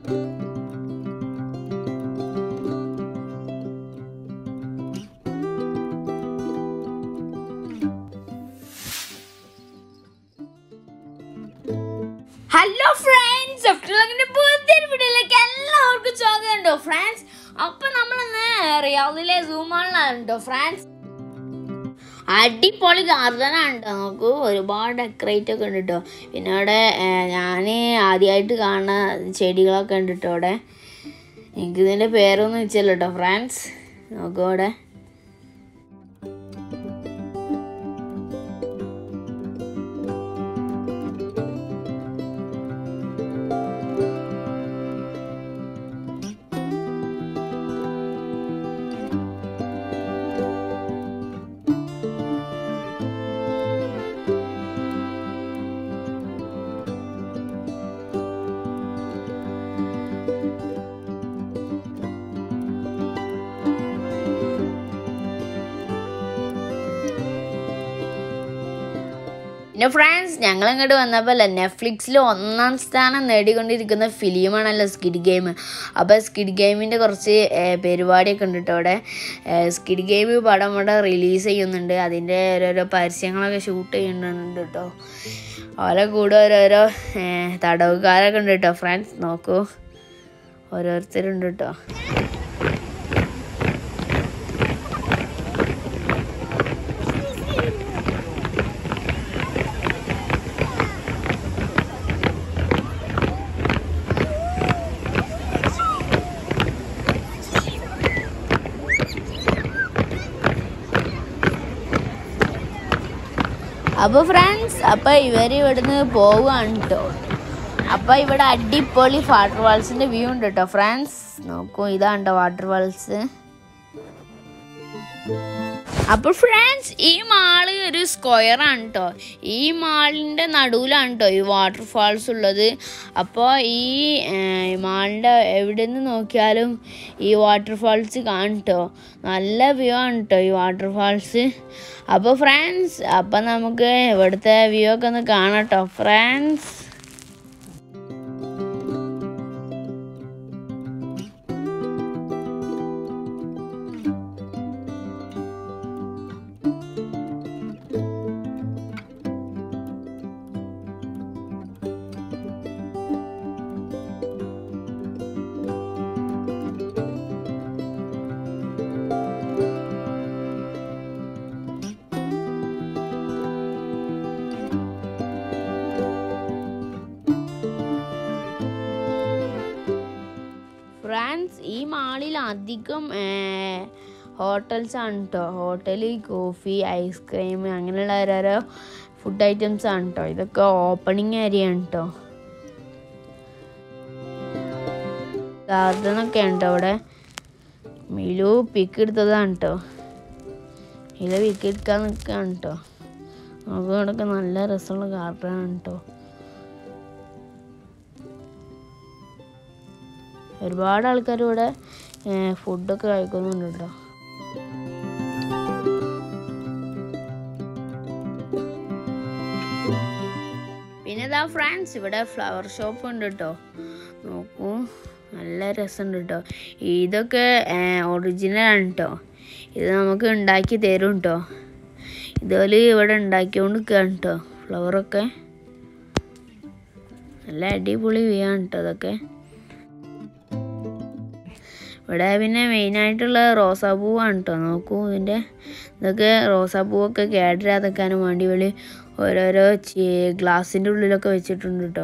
hello friends പുതിയൊരു വീഡിയോയിലേക്ക് എല്ലാവർക്കും സ്വാഗതം ഉണ്ടോ ഫ്രണ്ട്സ് അപ്പൊ നമ്മളിന്ന് റിയാദിലെ സൂമാളിലാണ് കേട്ടോ ഫ്രണ്ട്സ് അടിപൊളി ഗാർഡനാണ് കേട്ടോ നമുക്ക് ഒരുപാട് ഡെക്കറേറ്റ് ഒക്കെ ഉണ്ട് കേട്ടോ പിന്നെ അവിടെ ഞാൻ ആദ്യമായിട്ട് കാണുന്ന ചെടികളൊക്കെ ഉണ്ട് കേട്ടോ അവിടെ എനിക്ക് ഇതിൻ്റെ പേരൊന്നും വെച്ചല്ലോ കേട്ടോ ഫ്രണ്ട്സ് നോക്കൂ അവിടെ പിന്നെ ഫ്രണ്ട്സ് ഞങ്ങൾ ഇങ്ങോട്ട് വന്നപ്പോൾ നെറ്റ്ഫ്ലിക്സിൽ ഒന്നാം സ്ഥാനം നേടിക്കൊണ്ടിരിക്കുന്ന ഫിലിമാണല്ലോ സ്കിഡ് ഗെയിം അപ്പോൾ സ്കിഡ് ഗെയിമിൻ്റെ കുറച്ച് ഏർ, പരിപാടിയൊക്കെ ഉണ്ട് കേട്ടോ അവിടെ ഏർ, സ്കിഡ് ഗെയിം പടം ഇവിടെ റിലീസ് ചെയ്യുന്നുണ്ട് അതിൻ്റെ ഓരോരോ പരസ്യങ്ങളൊക്കെ ഷൂട്ട് ചെയ്യുന്നുണ്ട് കേട്ടോ ഓരോ കൂടെ ഓരോരോ ഏർ, തടവുകാരൊക്കെ ഉണ്ട് കേട്ടോ ഫ്രണ്ട്സ് നോക്കൂ ഓരോരുത്തരുണ്ട് കേട്ടോ അപ്പോൾ ഫ്രണ്ട്സ് അപ്പോൾ ഇവർ ഇവിടുന്ന് പോവുകയാണ് കേട്ടോ അപ്പോൾ ഇവിടെ അടിപൊളി വാട്ടർ ഫാൾസിൻ്റെ വ്യൂ ഉണ്ട് കേട്ടോ ഫ്രണ്ട്സ് നോക്കൂ ഇതാണ് കേട്ടോ വാട്ടർ ഫാൾസ് അപ്പോൾ ഫ്രണ്ട്സ് ഈ മാള് ഒരു സ്ക്വയർ ആണ് കേട്ടോ ഈ മാളിൻ്റെ നടുവിലാണ് കേട്ടോ ഈ വാട്ടർ ഫാൾസ് ഉള്ളത് അപ്പോൾ ഈ മാളിൻ്റെ എവിടെ നിന്ന് നോക്കിയാലും ഈ വാട്ടർ ഫാൾസ് കാണും കേട്ടോ നല്ല വ്യൂ ആണ് കേട്ടോ ഈ വാട്ടർ ഫാൾസ് അപ്പോൾ ഫ്രണ്ട്സ് അപ്പം നമുക്ക് ഇവിടുത്തെ വ്യൂ ഒക്കെ ഒന്ന് കാണാം കേട്ടോ ഫ്രണ്ട്സ് ഫ്രാൻസ് ഈ മാളിൽ അധികം ഹോട്ടൽസ് ആണ് കേട്ടോ ഹോട്ടൽ കോഫി ഐസ്ക്രീം അങ്ങനെയുള്ള ഓരോരോ ഫുഡ് ഐറ്റംസ് ആണ് കേട്ടോ ഇതൊക്കെ ഓപ്പണിംഗ് ഏരിയ ആണ് കേട്ടോ ഗാർഡനൊക്കെ ഉണ്ട് അവിടെ മിലു പിക്ക് എടുത്തതാണ് കേട്ടോ മില പിക്ക് എടുക്കാൻ നിൽക്കുകയാണ് കേട്ടോ നമുക്ക് ഇവിടെയൊക്കെ നല്ല രസമുള്ള ഗാർഡനാണ് കേട്ടോ ഒരുപാട് ആൾക്കാർ ഇവിടെ ഫുഡൊക്കെ കഴിക്കുന്നുണ്ട് കേട്ടോ പിന്നെ ഇതാ ഫ്രാൻസ് ഇവിടെ ഫ്ലവർ ഷോപ്പ് ഉണ്ട് കേട്ടോ നോക്കൂ നല്ല രസമുണ്ട് കേട്ടോ ഇതൊക്കെ ഒറിജിനൽ ആണ് കേട്ടോ ഇത് നമുക്ക് ഉണ്ടാക്കി തരും കേട്ടോ ഇതുപോലെ ഇവിടെ ഉണ്ടാക്കിക്കൊണ്ട് നിൽക്കുകയാണ് കേട്ടോ ഫ്ലവറൊക്കെ നല്ല അടിപൊളി വ്യൂ ആണ് കേട്ടോ അതൊക്കെ ഇവിടെ പിന്നെ മെയിനായിട്ടുള്ള റോസാപ്പൂവാണ് കേട്ടോ നോക്കൂ ഇതിൻ്റെ ഇതൊക്കെ റോസാപ്പൂവൊക്കെ കേടരാതെക്കാനും വേണ്ടി വെളി ഓരോരോ ഗ്ലാസിൻ്റെ ഉള്ളിലൊക്കെ വെച്ചിട്ടുണ്ട് കേട്ടോ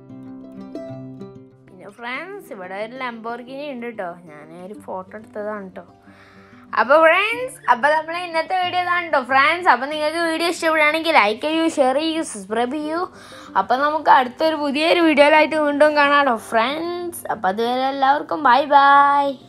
പിന്നെ ഫ്രണ്ട്സ് ഇവിടെ ഒരു ലംബോർഗിനി ഉണ്ട് കേട്ടോ ഞാൻ ഒരു ഫോട്ടോ എടുത്തതാണ് കേട്ടോ അപ്പോൾ ഫ്രണ്ട്സ് അപ്പോൾ നമ്മൾ ഇന്നത്തെ വീഡിയോ ഇതാണ് കേട്ടോ ഫ്രണ്ട്സ് അപ്പോൾ നിങ്ങൾക്ക് വീഡിയോ ഇഷ്ടപ്പെടുകയാണെങ്കിൽ ലൈക്ക് ചെയ്യൂ ഷെയർ ചെയ്യൂ സബ്സ്ക്രൈബ് ചെയ്യൂ അപ്പോൾ നമുക്ക് അടുത്തൊരു പുതിയൊരു വീഡിയോയിലായിട്ട് വീണ്ടും കാണാമല്ലോ ഫ്രണ്ട്സ് അപ്പോൾ അതുവരെ എല്ലാവർക്കും ബൈ ബൈ